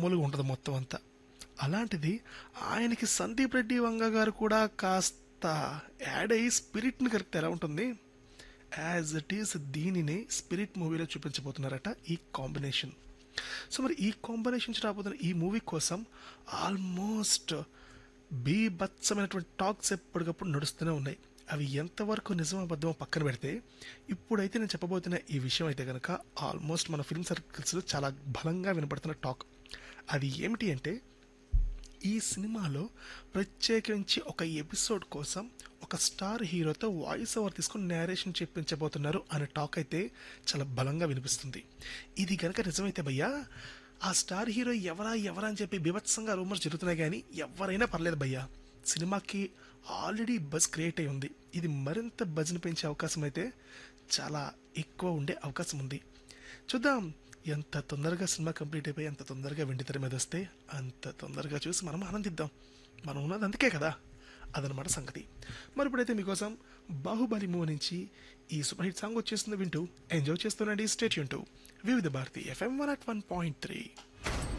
మామూలుగా ఉండదు మొత్తం అంతా అలాంటిది ఆయనకి సందీప్ రెడ్డి వంగ గారు కూడా కాస్త యాడ్ అయ్యి స్పిరిట్ని కలిపితే ఎలా ఉంటుంది యాజ్ ఇట్ ఈస్ దీనిని స్పిరిట్ మూవీలో చూపించబోతున్నారట ఈ కాంబినేషన్ సో మరి ఈ కాంబినేషన్ నుంచి రాబోతున్న ఈ మూవీ కోసం ఆల్మోస్ట్ బీభత్సమైనటువంటి టాక్స్ ఎప్పటికప్పుడు నడుస్తూనే ఉన్నాయి అవి ఎంతవరకు నిజం అబద్ధమో పక్కన పెడితే ఇప్పుడైతే నేను చెప్పబోతున్న ఈ విషయం అయితే కనుక ఆల్మోస్ట్ మన ఫిల్మ్ సర్కిల్స్లో చాలా బలంగా వినపడుతున్న టాక్ అది ఏమిటి అంటే ఈ సినిమాలో ప్రత్యేకించి ఒక ఎపిసోడ్ కోసం ఒక స్టార్ హీరోతో వాయిస్ ఓవర్ తీసుకుని నేరేషన్ చెప్పించబోతున్నారు అనే టాక్ అయితే చాలా బలంగా వినిపిస్తుంది ఇది కనుక నిజమైతే భయ్యా ఆ స్టార్ హీరో ఎవరా ఎవరా అని చెప్పి బీభత్సంగా రూమర్స్ జరుగుతున్నాయి కానీ ఎవరైనా పర్లేదు భయ్యా సినిమాకి ఆల్రెడీ బజ్ క్రియేట్ అయి ఉంది ఇది మరింత బజ్ని పెంచే అవకాశం అయితే చాలా ఎక్కువ ఉండే అవకాశం ఉంది చూద్దాం ఎంత తొందరగా సినిమా కంప్లీట్ అయిపోయి ఎంత తొందరగా వెండి తెర మీద వస్తే అంత తొందరగా చూసి మనం ఆనందిద్దాం మనం ఉన్నది అందుకే కదా అదనమాట సంగతి మరి ఇప్పుడైతే మీకోసం బాహుబలి మూవ్ నుంచి ఈ సూపర్ హిట్ సాంగ్ వచ్చేస్తుంది వింటూ enjoy చేస్తుండండి stay tuned to Vividh Bharati FM one at one point three